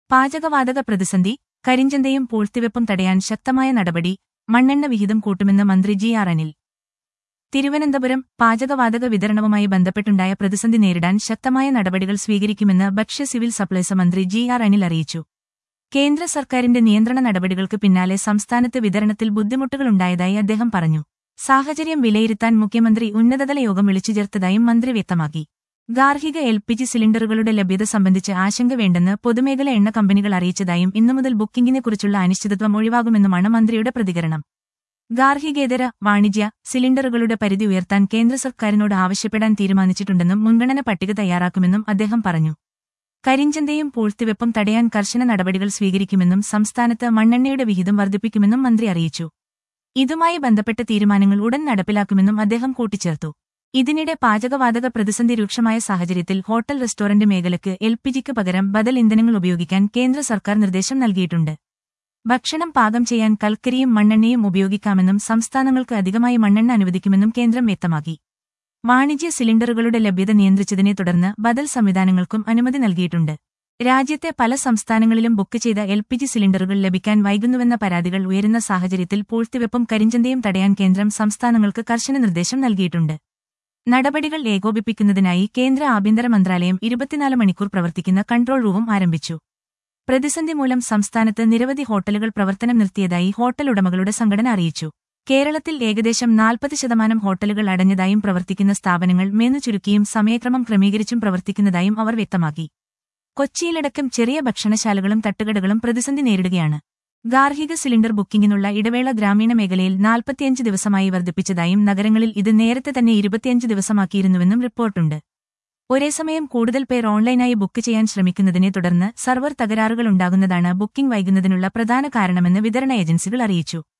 പാചകവാതക പ്രതിസന്ധി കരിഞ്ചന്തയും പൂഴ്ത്തിവെപ്പും തടയാൻ ശക്തമായ നടപടി മണ്ണെണ്ണ വിഹിതം കൂട്ടുമെന്ന് മന്ത്രി ജി ആർ അനിൽ തിരുവനന്തപുരം പാചകവാതക വിതരണവുമായി ബന്ധപ്പെട്ടുണ്ടായ പ്രതിസന്ധി നേരിടാൻ ശക്തമായ നടപടികൾ സ്വീകരിക്കുമെന്ന് ഭക്ഷ്യ സിവിൽ സപ്ലൈസ് മന്ത്രി ജി ആർ അനിൽ അറിയിച്ചു കേന്ദ്ര സർക്കാരിന്റെ നിയന്ത്രണ നടപടികൾക്ക് പിന്നാലെ സംസ്ഥാനത്ത് വിതരണത്തിൽ ബുദ്ധിമുട്ടുകളുണ്ടായതായി അദ്ദേഹം പറഞ്ഞു സാഹചര്യം വിലയിരുത്താൻ മുഖ്യമന്ത്രി ഉന്നതതല യോഗം വിളിച്ചു ചേർത്തതായും മന്ത്രി വ്യക്തമാക്കി ഗാർഹിക എൽ പി ജി സിലിണ്ടറുകളുടെ ലഭ്യത സംബന്ധിച്ച് ആശങ്ക വേണ്ടെന്ന് പൊതുമേഖല എണ്ണ കമ്പനികൾ അറിയിച്ചതായും ഇന്നുമുതൽ ബുക്കിംഗിനെക്കുറിച്ചുള്ള അനിശ്ചിതത്വം ഒഴിവാകുമെന്നുമാണ് മന്ത്രിയുടെ പ്രതികരണം ഗാർഹികേതര വാണിജ്യ സിലിണ്ടറുകളുടെ പരിധി ഉയർത്താൻ കേന്ദ്ര സർക്കാരിനോട് ആവശ്യപ്പെടാൻ തീരുമാനിച്ചിട്ടുണ്ടെന്നും മുൻഗണന പട്ടിക തയ്യാറാക്കുമെന്നും അദ്ദേഹം പറഞ്ഞു കരിഞ്ചന്തയും പൂഴ്ത്തിവെപ്പും തടയാൻ കർശന നടപടികൾ സ്വീകരിക്കുമെന്നും സംസ്ഥാനത്ത് മണ്ണെണ്ണയുടെ വിഹിതം വർദ്ധിപ്പിക്കുമെന്നും മന്ത്രി അറിയിച്ചു ഇതുമായി ബന്ധപ്പെട്ട തീരുമാനങ്ങൾ ഉടൻ നടപ്പിലാക്കുമെന്നും അദ്ദേഹം കൂട്ടിച്ചേർത്തു ഇതിനിടെ പാചകവാതക പ്രതിസന്ധി രൂക്ഷമായ സാഹചര്യത്തിൽ ഹോട്ടൽ റെസ്റ്റോറന്റ് മേഖലയ്ക്ക് എൽ പി ജിക്ക് പകരം ബദൽ ഇന്ധനങ്ങൾ ഉപയോഗിക്കാൻ കേന്ദ്ര സർക്കാർ നിർദ്ദേശം നൽകിയിട്ടുണ്ട് ഭക്ഷണം പാകം ചെയ്യാൻ കൽക്കരിയും മണ്ണെണ്ണയും ഉപയോഗിക്കാമെന്നും സംസ്ഥാനങ്ങൾക്ക് അധികമായി മണ്ണെണ്ണ അനുവദിക്കുമെന്നും കേന്ദ്രം വ്യക്തമാക്കി വാണിജ്യ സിലിണ്ടറുകളുടെ ലഭ്യത നിയന്ത്രിച്ചതിനെ തുടർന്ന് ബദൽ സംവിധാനങ്ങൾക്കും അനുമതി നൽകിയിട്ടുണ്ട് രാജ്യത്തെ പല സംസ്ഥാനങ്ങളിലും ബുക്ക് ചെയ്ത എൽ പി ജി സിലിണ്ടറുകൾ ലഭിക്കാൻ വൈകുന്നുവെന്ന പരാതികൾ ഉയരുന്ന സാഹചര്യത്തിൽ പൂഴ്ത്തിവെപ്പും കരിഞ്ചന്തയും തടയാൻ കേന്ദ്രം സംസ്ഥാനങ്ങൾക്ക് കർശന നിർദ്ദേശം നൽകിയിട്ടുണ്ട് നടപടികൾ ഏകോപിപ്പിക്കുന്നതിനായി കേന്ദ്ര ആഭ്യന്തര മന്ത്രാലയം ഇരുപത്തിനാല് മണിക്കൂർ പ്രവർത്തിക്കുന്ന കൺട്രോൾ റൂമും ആരംഭിച്ചു പ്രതിസന്ധി മൂലം സംസ്ഥാനത്ത് നിരവധി ഹോട്ടലുകൾ പ്രവർത്തനം നിർത്തിയതായി ഹോട്ടൽ ഉടമകളുടെ സംഘടന അറിയിച്ചു കേരളത്തിൽ ഏകദേശം നാൽപ്പത് ശതമാനം ഹോട്ടലുകൾ അടഞ്ഞതായും പ്രവർത്തിക്കുന്ന സ്ഥാപനങ്ങൾ മേന്നു ചുരുക്കിയും സമയക്രമം ക്രമീകരിച്ചും പ്രവർത്തിക്കുന്നതായും അവർ വ്യക്തമാക്കി കൊച്ചിയിലടക്കം ചെറിയ ഭക്ഷണശാലകളും തട്ടുകടകളും പ്രതിസന്ധി നേരിടുകയാണ് ഗാർഹിക സിലിണ്ടർ ബുക്കിംഗിനുള്ള ഇടവേള ഗ്രാമീണ മേഖലയിൽ നാൽപ്പത്തിയഞ്ച് ദിവസമായി വർദ്ധിപ്പിച്ചതായും നഗരങ്ങളിൽ ഇത് നേരത്തെ തന്നെ ഇരുപത്തിയഞ്ച് ദിവസമാക്കിയിരുന്നുവെന്നും റിപ്പോർട്ടുണ്ട് ഒരേസമയം കൂടുതൽ പേർ ഓൺലൈനായി ബുക്ക് ചെയ്യാൻ ശ്രമിക്കുന്നതിനെ തുടർന്ന് സർവർ തകരാറുകളുണ്ടാകുന്നതാണ് ബുക്കിംഗ് വൈകുന്നതിനുള്ള പ്രധാന കാരണമെന്ന് വിതരണ ഏജൻസികൾ അറിയിച്ചു